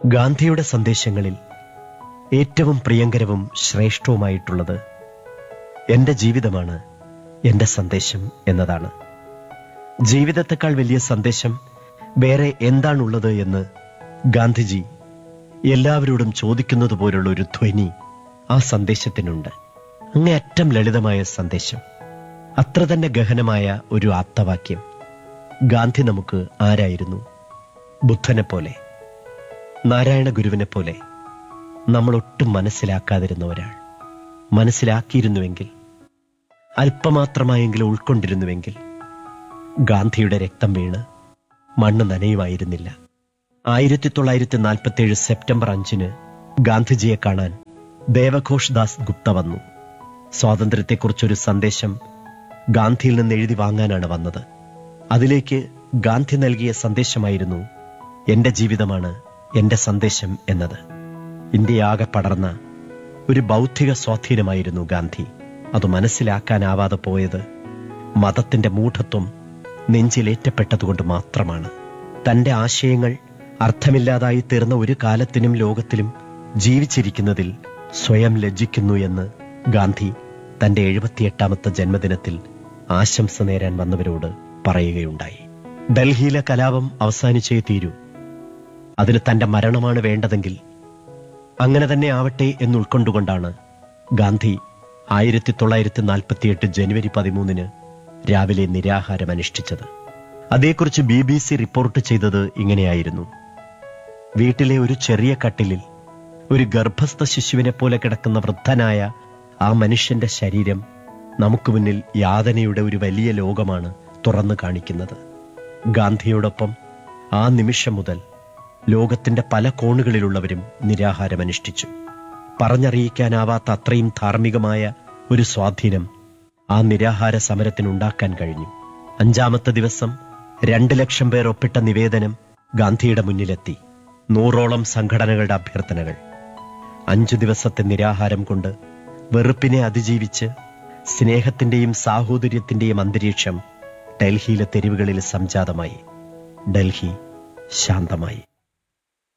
ഗാന്ധിയുടെ സന്ദേശങ്ങളിൽ ഏറ്റവും പ്രിയങ്കരവും ശ്രേഷ്ഠവുമായിട്ടുള്ളത് എന്റെ ജീവിതമാണ് എന്റെ സന്ദേശം എന്നതാണ് ജീവിതത്തെക്കാൾ വലിയ സന്ദേശം വേറെ എന്താണുള്ളത് എന്ന് ഗാന്ധിജി എല്ലാവരോടും ചോദിക്കുന്നത് പോലുള്ള ഒരു ധ്വനി ആ സന്ദേശത്തിനുണ്ട് അങ്ങേയറ്റം ലളിതമായ സന്ദേശം അത്ര തന്നെ ഗഹനമായ ഒരു ആപ്തവാക്യം ഗാന്ധി നമുക്ക് ആരായിരുന്നു ബുദ്ധനെ പോലെ നാരായണ ഗുരുവിനെ പോലെ നമ്മൾ ഒട്ടും മനസ്സിലാക്കാതിരുന്ന ഒരാൾ മനസ്സിലാക്കിയിരുന്നുവെങ്കിൽ അല്പമാത്രമായെങ്കിലും ഉൾക്കൊണ്ടിരുന്നുവെങ്കിൽ ഗാന്ധിയുടെ രക്തം വീണ് മണ്ണ് നനയുമായിരുന്നില്ല ആയിരത്തി തൊള്ളായിരത്തി നാൽപ്പത്തിയേഴ് സെപ്റ്റംബർ അഞ്ചിന് ഗാന്ധിജിയെ കാണാൻ ദേവഘോഷ് ദാസ് ഗുപ്ത വന്നു സ്വാതന്ത്ര്യത്തെക്കുറിച്ചൊരു സന്ദേശം ഗാന്ധിയിൽ നിന്ന് എഴുതി വാങ്ങാനാണ് വന്നത് അതിലേക്ക് ഗാന്ധി നൽകിയ സന്ദേശമായിരുന്നു എന്റെ ജീവിതമാണ് എന്റെ സന്ദേശം എന്നത് ഇന്ത്യയാകെ പടർന്ന ഒരു ബൗദ്ധിക സ്വാധീനമായിരുന്നു ഗാന്ധി അത് മനസ്സിലാക്കാനാവാതെ പോയത് മതത്തിന്റെ മൂഢത്വം നെഞ്ചിലേറ്റപ്പെട്ടതുകൊണ്ട് മാത്രമാണ് തന്റെ ആശയങ്ങൾ അർത്ഥമില്ലാതായി തീർന്ന ഒരു കാലത്തിനും ലോകത്തിലും ജീവിച്ചിരിക്കുന്നതിൽ സ്വയം ലജ്ജിക്കുന്നു എന്ന് ഗാന്ധി തന്റെ എഴുപത്തിയെട്ടാമത്തെ ജന്മദിനത്തിൽ ആശംസ നേരാൻ വന്നവരോട് പറയുകയുണ്ടായി ഡൽഹിയിലെ കലാപം അവസാനിച്ചേ തീരൂ അതിന് തന്റെ മരണമാണ് വേണ്ടതെങ്കിൽ അങ്ങനെ തന്നെ ആവട്ടെ എന്നുൾക്കൊണ്ടുകൊണ്ടാണ് ഗാന്ധി ആയിരത്തി തൊള്ളായിരത്തി നാൽപ്പത്തിയെട്ട് ജനുവരി പതിമൂന്നിന് രാവിലെ നിരാഹാരം അനുഷ്ഠിച്ചത് അതേക്കുറിച്ച് ബി ബി സി റിപ്പോർട്ട് ചെയ്തത് ഇങ്ങനെയായിരുന്നു വീട്ടിലെ ഒരു ചെറിയ കട്ടിലിൽ ഒരു ഗർഭസ്ഥ ശിശുവിനെ പോലെ കിടക്കുന്ന വൃദ്ധനായ ആ മനുഷ്യന്റെ ശരീരം നമുക്ക് മുന്നിൽ യാതനയുടെ ഒരു വലിയ ലോകമാണ് തുറന്നു കാണിക്കുന്നത് ഗാന്ധിയോടൊപ്പം ആ നിമിഷം മുതൽ ലോകത്തിന്റെ പല കോണുകളിലുള്ളവരും നിരാഹാരം അനുഷ്ഠിച്ചു പറഞ്ഞറിയിക്കാനാവാത്ത അത്രയും ധാർമ്മികമായ ഒരു സ്വാധീനം ആ നിരാഹാര സമരത്തിനുണ്ടാക്കാൻ കഴിഞ്ഞു അഞ്ചാമത്തെ ദിവസം രണ്ട് ലക്ഷം പേർ ഒപ്പിട്ട നിവേദനം ഗാന്ധിയുടെ മുന്നിലെത്തി നൂറോളം സംഘടനകളുടെ അഭ്യർത്ഥനകൾ അഞ്ചു ദിവസത്തെ നിരാഹാരം കൊണ്ട് വെറുപ്പിനെ അതിജീവിച്ച് സ്നേഹത്തിന്റെയും സാഹോദര്യത്തിന്റെയും അന്തരീക്ഷം ഡൽഹിയിലെ തെരുവുകളിൽ സംജാതമായി ഡൽഹി ശാന്തമായി